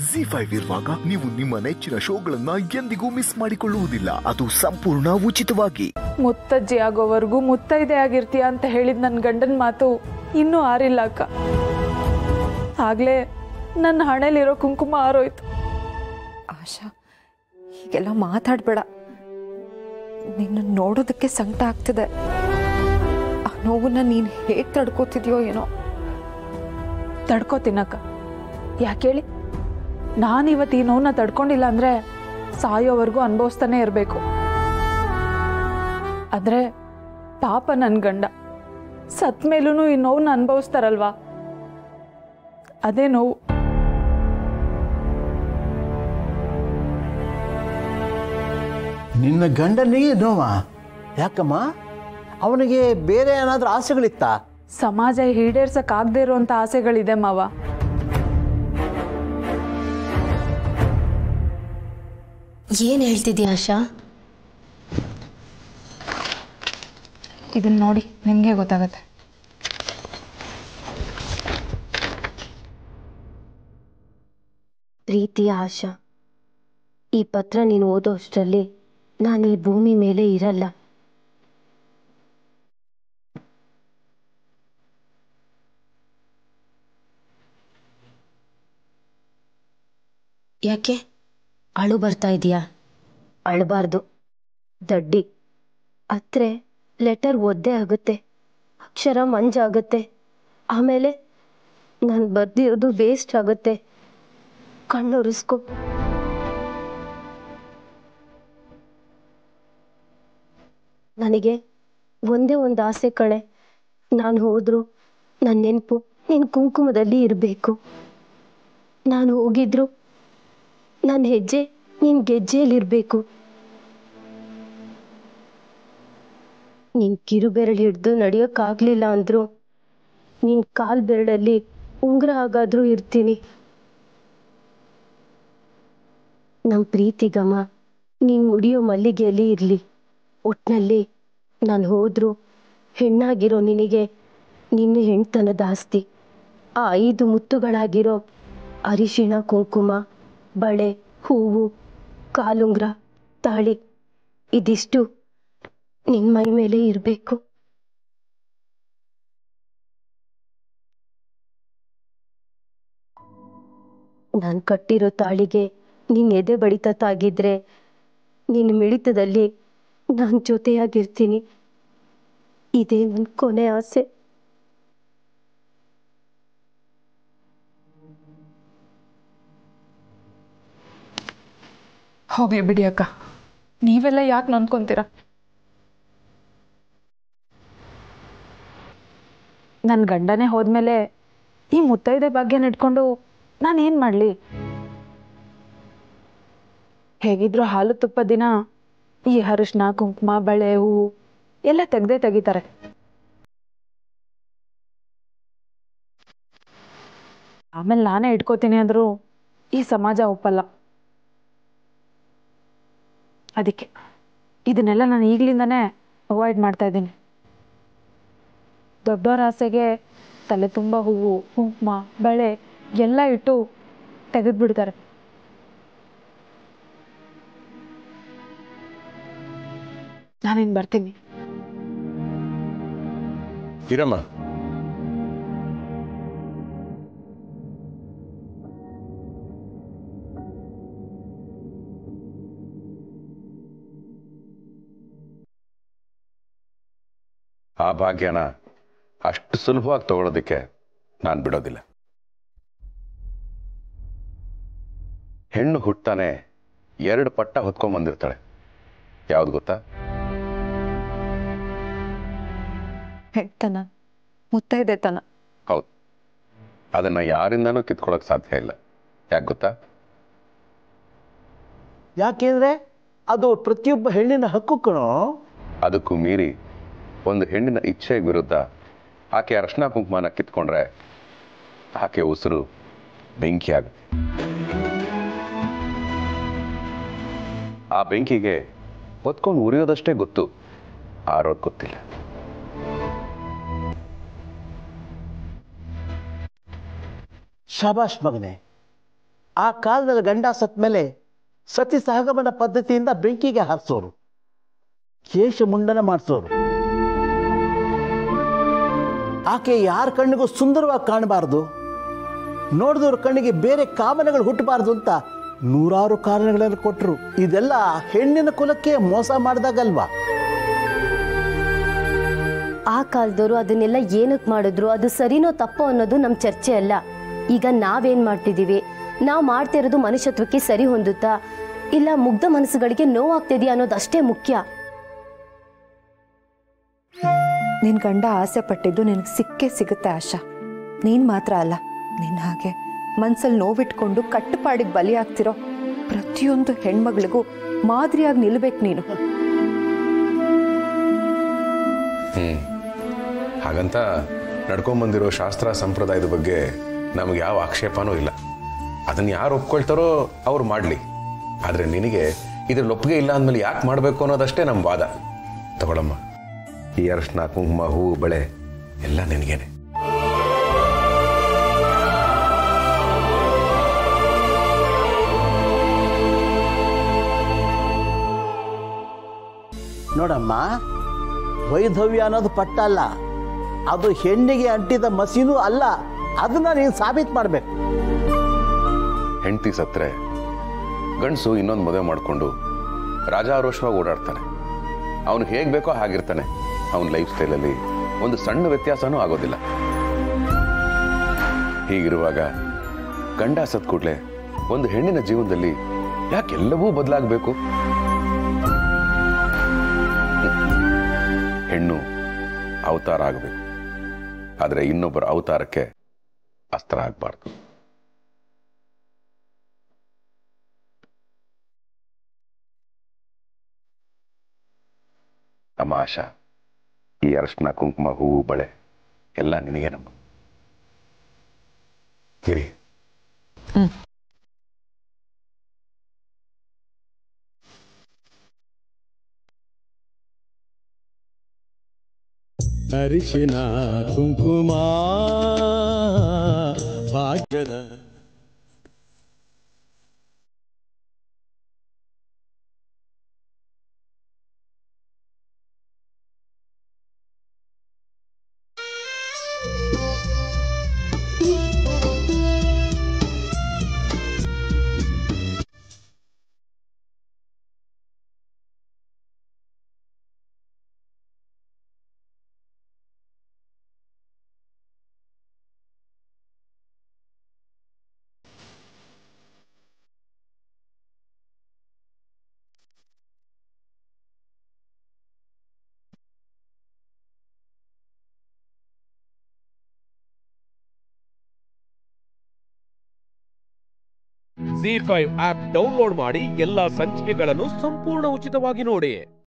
G five ಇರುವಾಗ ನೀವು ನಿಮ್ಮ ನೆಚ್ಚಿನ ಶೋಗಳನ್ನ ಎಂದಿಗೂ ಮಿಸ್ ಮಾಡಿಕೊಳ್ಳುವುದಿಲ್ಲ ಅದು ಸಂಪೂರ್ಣ ಉಚಿತವಾಗಿ ಮುತ್ತಜ್ಜಿ ಆಗೋವರೆಗೂ ಮುತ್ತೈದೆ ಆಗಿರ್ತೀಯ ಅಂತ ಹೇಳಿದ ನನ್ನ ಗಂಡನ ಮಾತು ಇನ್ನೂ ಆರಿಲ್ಲ ಅಕ್ಕ ಆಗ್ಲೇ ನನ್ನ ಹಣೆಲಿರೋ ಕುಂಕುಮ ಆರೋಯ್ತು ಆಶಾ ಹೀಗೆಲ್ಲ ಮಾತಾಡಬೇಡ ನಿನ್ನ ನೋಡೋದಕ್ಕೆ ಸಂಕಟ ಆಗ್ತಿದೆ ಆ ನೋವನ್ನ ನೀನು ಹೇಗೆ ತಡ್ಕೋತಿದ್ಯೋ ಏನೋ ತಡ್ಕೋತೀನಕ್ಕ ಯಾಕೇಳಿ ನಾನು ಇವತ್ತು ಈ ನೋವನ್ನ ತಡ್ಕೊಂಡಿಲ್ಲ ಅಂದ್ರೆ ಸಾಯೋವರೆಗೂ ಅನುಭವಿಸ್ತಾನೆ ಇರಬೇಕು ಆದ್ರೆ ಪಾಪ ನನ್ನ ಗಂಡ ಸತ್ ಮೇಲೂ ಈ ನೋವನ್ನ ಅನುಭವಿಸ್ತಾರಲ್ವಾ ಅದೇ ನೋವು ನಿನ್ನ ಗಂಡನಿಗೆ ನೋವಾ ಯಾಕಮ್ಮ ಅವನಿಗೆ ಬೇರೆ ಏನಾದರೂ ಆಸೆಗಳಿತ್ತಾ ಸಮಾಜ ಈಡೇರ್ಸಕ್ ಆಗದೆ ಇರುವಂತ ಆಸೆಗಳಿದೆ ಮಾವ ಏನು ಹೇಳ್ತಿದ್ಯಾ ಆಶಾ ಇದನ್ನ ನೋಡಿ ನಿಮಗೆ ಗೊತ್ತಾಗತ್ತೆ ಪ್ರೀತಿಯ ಆಶಾ ಈ ಪತ್ರ ನೀನು ಓದೋ ಅಷ್ಟರಲ್ಲಿ ನಾನು ಈ ಭೂಮಿ ಮೇಲೆ ಇರಲ್ಲ ಯಾಕೆ ಅಳು ಬರ್ತಾ ಇದೆಯಾ ಅಳಬಾರ್ದು ದಡ್ಡಿ ಅತ್ರೆ ಲೆಟರ್ ಒದ್ದೆ ಆಗುತ್ತೆ ಅಕ್ಷರ ಮಂಜಾಗುತ್ತೆ ಆಮೇಲೆ ನಾನು ಬರ್ದಿರೋದು ವೇಸ್ಟ್ ಆಗುತ್ತೆ ಕಣ್ಣೊರೆಸ್ಕೊ ನನಗೆ ಒಂದೇ ಒಂದು ಆಸೆ ಕಣೆ ನಾನು ಹೋದ್ರು ನನ್ನ ನೆನಪು ನಿನ್ನ ಕುಂಕುಮದಲ್ಲಿ ಇರಬೇಕು ನಾನು ಹೋಗಿದ್ರು ನನ್ನ ಹೆಜ್ಜೆ ನಿನ್ನ ಗೆಜ್ಜೆಯಲ್ಲಿರಬೇಕು ನಿನ್ ಕಿರು ಬೆರಳು ಹಿಡ್ದು ನಡೆಯೋಕ್ಕಾಗ್ಲಿಲ್ಲ ಅಂದ್ರು ನಿನ್ ಕಾಲ್ ಬೆರಳಲ್ಲಿ ಉಂಗುರ ಆಗಾದ್ರೂ ಇರ್ತೀನಿ ನಮ್ ಪ್ರೀತಿಗಮ ನೀನ್ ಮುಡಿಯೋ ಮಲ್ಲಿಗೆಯಲ್ಲಿ ಇರ್ಲಿ ಒಟ್ನಲ್ಲಿ ನಾನು ಹೋದ್ರು ಹೆಣ್ಣಾಗಿರೋ ನಿನಗೆ ನಿನ್ನ ಹೆಣ್ತನದ ಆಸ್ತಿ ಆ ಐದು ಮುತ್ತುಗಳಾಗಿರೋ ಅರಿಶಿಣ ಕುಂಕುಮ ಬಳೆ ಹೂವು ಕಾಲುಂಗ್ರ ತಾಳಿ ಇದಿಷ್ಟು ನಿನ್ ಮೈ ಮೇಲೆ ಇರಬೇಕು ನಾನು ಕಟ್ಟಿರೋ ತಾಳಿಗೆ ನಿನ್ ಎದೆ ಬಡಿತ ತಾಗಿದ್ರೆ ನಿನ್ನ ಮಿಳಿತದಲ್ಲಿ ನಾನು ಜೊತೆಯಾಗಿರ್ತೀನಿ ಇದೇ ನನ್ನ ಕೊನೆ ಆಸೆ ಹೋಗ್ಲಿ ಬಿಡಿ ಅಕ್ಕ ನೀವೆಲ್ಲ ಯಾಕೆ ನೊಂದ್ಕೊಂತೀರ ನನ್ನ ಗಂಡನೇ ಹೋದ್ಮೇಲೆ ಈ ಮುತ್ತೈದೆ ಭಾಗ್ಯನ ಇಟ್ಕೊಂಡು ನಾನು ಏನು ಮಾಡಲಿ ಹೇಗಿದ್ರು ಹಾಲು ತುಪ್ಪ ದಿನ ಈ ಅರಿಶಿನ ಕುಂಕುಮ ಬಳೆ ಹೂವು ಎಲ್ಲ ತೆಗ್ದೇ ತೆಗಿತಾರೆ ಆಮೇಲೆ ನಾನೇ ಇಟ್ಕೋತೀನಿ ಅಂದರೂ ಈ ಸಮಾಜ ಒಪ್ಪಲ್ಲ ಅದಕ್ಕೆ ಇದನ್ನೆಲ್ಲ ನಾನು ಈಗಲಿಂದನೇ ಅವಾಯ್ಡ್ ಮಾಡ್ತಾ ಇದ್ದೀನಿ ದೊಡ್ಡವ್ರ ಆಸೆಗೆ ತಲೆ ತುಂಬ ಹೂವು ಕುಂಕುಮ ಬಳೆ ಎಲ್ಲ ಇಟ್ಟು ತೆಗೆದ್ಬಿಡ್ತಾರೆ ನಾನಿನ್ ಬರ್ತೀನಿ ಇರಮ್ಮ ಆ ಭಾಗ್ಯನ ಅಷ್ಟು ಸುಲಭವಾಗಿ ತಗೊಳ್ಳೋದಕ್ಕೆ ನಾನು ಬಿಡೋದಿಲ್ಲ ಹೆಣ್ಣು ಹುಟ್ಟಾನೆ ಎರಡು ಪಟ್ಟ ಹೊತ್ಕೊಂಡ್ ಬಂದಿರ್ತಾಳೆ ಯಾವ್ದು ಗೊತ್ತಾ ಹೆಣ್ತನ ಮುತ್ತೈದೆ ತನ ಹೌದು ಅದನ್ನ ಯಾರಿಂದನೂ ಕಿತ್ಕೊಳ್ಳೋಕೆ ಸಾಧ್ಯ ಇಲ್ಲ ಯಾಕೆ ಗೊತ್ತಾ ಯಾಕೆಂದ್ರೆ ಅದು ಪ್ರತಿಯೊಬ್ಬ ಹೆಣ್ಣಿನ ಹಕ್ಕು ಕಣೋ ಅದಕ್ಕೂ ಮೀರಿ ಒಂದು ಹೆಣ್ಣಿನ ಇಚ್ಛೆಗೆ ವಿರುದ್ಧ ಆಕೆ ಅರ್ಶನ ಕುಂಕುಮನ ಕಿತ್ಕೊಂಡ್ರೆ ಆಕೆ ಉಸಿರು ಬೆಂಕಿ ಆಗುತ್ತೆ ಆ ಬೆಂಕಿಗೆ ಹೊತ್ಕೊಂಡು ಉರಿಯೋದಷ್ಟೇ ಗೊತ್ತು ಆರೋದ್ ಗೊತ್ತಿಲ್ಲ ಶಾಬಾಷ್ ಮಗನೆ ಆ ಕಾಲದಲ್ಲಿ ಗಂಡ ಸತ್ ಮೇಲೆ ಸತಿ ಸಹಗಮನ ಪದ್ಧತಿಯಿಂದ ಬೆಂಕಿಗೆ ಹಾರಿಸೋರು ಕೇಶ ಮುಂಡನ ಮಾಡಿಸೋರು ಆಕೆ ಯಾರ ಕಣ್ಣಿಗೂ ಸುಂದರವಾಗಿ ಕಾಣಬಾರ್ದು ನೋಡಿದವ್ರ ಕಣ್ಣಿಗೆ ಬೇರೆ ಕಾಮನೆಗಳು ಹುಟ್ಟಬಾರ್ದು ಅಂತ ನೂರಾರು ಕಾರಣಗಳನ್ನು ಕೊಟ್ಟರು ಇದೆಲ್ಲ ಹೆಣ್ಣಿನ ಕುಲಕ್ಕೆ ಮೋಸ ಮಾಡಿದಾಗಲ್ವಾ ಆ ಕಾಲದವರು ಅದನ್ನೆಲ್ಲ ಏನಕ್ಕೆ ಮಾಡಿದ್ರು ಅದು ಸರಿನೋ ತಪ್ಪೋ ಅನ್ನೋದು ನಮ್ಮ ಚರ್ಚೆ ಅಲ್ಲ ಈಗ ನಾವೇನ್ ಮಾಡ್ತಿದೀವಿ ನಾವು ಮಾಡ್ತಿರೋದು ಮನುಷ್ಯತ್ವಕ್ಕೆ ಸರಿ ಹೊಂದುತ್ತಾ ಇಲ್ಲ ಮುಗ್ಧ ಮನಸ್ಸುಗಳಿಗೆ ನೋವಾಗ್ತಿದೆಯಾ ಅನ್ನೋದು ಅಷ್ಟೇ ಮುಖ್ಯ ನಿನ್ ಗಂಡ ಆಸೆ ಪಟ್ಟಿದ್ದು ನಿನಗೆ ಸಿಕ್ಕೇ ಸಿಗುತ್ತೆ ಆಶಾ ನೀನ್ ಮಾತ್ರ ಅಲ್ಲ ನಿನ್ನ ಹಾಗೆ ಮನ್ಸಲ್ಲಿ ನೋವಿಟ್ಕೊಂಡು ಕಟ್ಟುಪಾಡಿಗೆ ಬಲಿಯಾಗ್ತಿರೋ ಪ್ರತಿಯೊಂದು ಹೆಣ್ಮಗಳಿಗೂ ಮಾದರಿಯಾಗಿ ನಿಲ್ಬೇಕು ನೀನು ಹ್ಞೂ ಹಾಗಂತ ನಡ್ಕೊಂಬಂದಿರೋ ಶಾಸ್ತ್ರ ಸಂಪ್ರದಾಯದ ಬಗ್ಗೆ ನಮಗೆ ಯಾವ ಆಕ್ಷೇಪನೂ ಇಲ್ಲ ಅದನ್ನು ಯಾರು ಒಪ್ಕೊಳ್ತಾರೋ ಅವ್ರು ಮಾಡಲಿ ಆದರೆ ನಿನಗೆ ಇದ್ರಲ್ಲಿ ಒಪ್ಪಿಗೆ ಇಲ್ಲ ಅಂದಮೇಲೆ ಯಾಕೆ ಮಾಡಬೇಕು ಅನ್ನೋದಷ್ಟೇ ನಮ್ಮ ವಾದ ತಗೊಳಮ್ಮ ಈ ಅರಶಿನ ಕುಂಕುಮ ಹೂವು ಬಳೆ ಎಲ್ಲ ನಿನಗೇನೆ ನೋಡಮ್ಮ ವೈಧವ್ಯ ಅನ್ನೋದು ಪಟ್ಟ ಅಲ್ಲ ಅದು ಹೆಣ್ಣಿಗೆ ಅಂಟಿದ ಮಸೀನೂ ಅಲ್ಲ ಅದನ್ನ ನೀನು ಸಾಬೀತು ಮಾಡಬೇಕು ಹೆಂಡತಿ ಸತ್ರೆ ಗಂಡಸು ಇನ್ನೊಂದು ಮದುವೆ ಮಾಡಿಕೊಂಡು ರಾಜಾರೋಷವಾಗಿ ಓಡಾಡ್ತಾನೆ ಅವನು ಹೇಗೆ ಬೇಕೋ ಹಾಗಿರ್ತಾನೆ ಅವನ ಲೈಫ್ ಸ್ಟೈಲಲ್ಲಿ ಒಂದು ಸಣ್ಣ ವ್ಯತ್ಯಾಸನೂ ಆಗೋದಿಲ್ಲ ಹೀಗಿರುವಾಗ ಗಂಡ ಸತ್ ಕೂಡಲೇ ಒಂದು ಹೆಣ್ಣಿನ ಜೀವನದಲ್ಲಿ ಯಾಕೆಲ್ಲವೂ ಬದಲಾಗಬೇಕು ಹೆಣ್ಣು ಅವತಾರ ಆಗಬೇಕು ಆದರೆ ಇನ್ನೊಬ್ಬರ ಅವತಾರಕ್ಕೆ ಅಸ್ತ್ರ ಆಗಬಾರ್ದು ಅಮ್ಮ ಆಶಾ ಈ ಅರಶಿನ ಕುಂಕುಮ ಹೂವು ಬಳೆ ಎಲ್ಲ ನಿನಗೆ ನಮ್ಮ ಗಿರಿ ಅರಿಶಿನ ಕುಂಕುಮ ಭಾಗ್ಯದ ಜಿ ಫೈವ್ ಆಪ್ ಡೌನ್ಲೋಡ್ ಮಾಡಿ ಎಲ್ಲಾ ಸಂಚಿಕೆಗಳನ್ನು ಸಂಪೂರ್ಣ ಉಚಿತವಾಗಿ ನೋಡಿ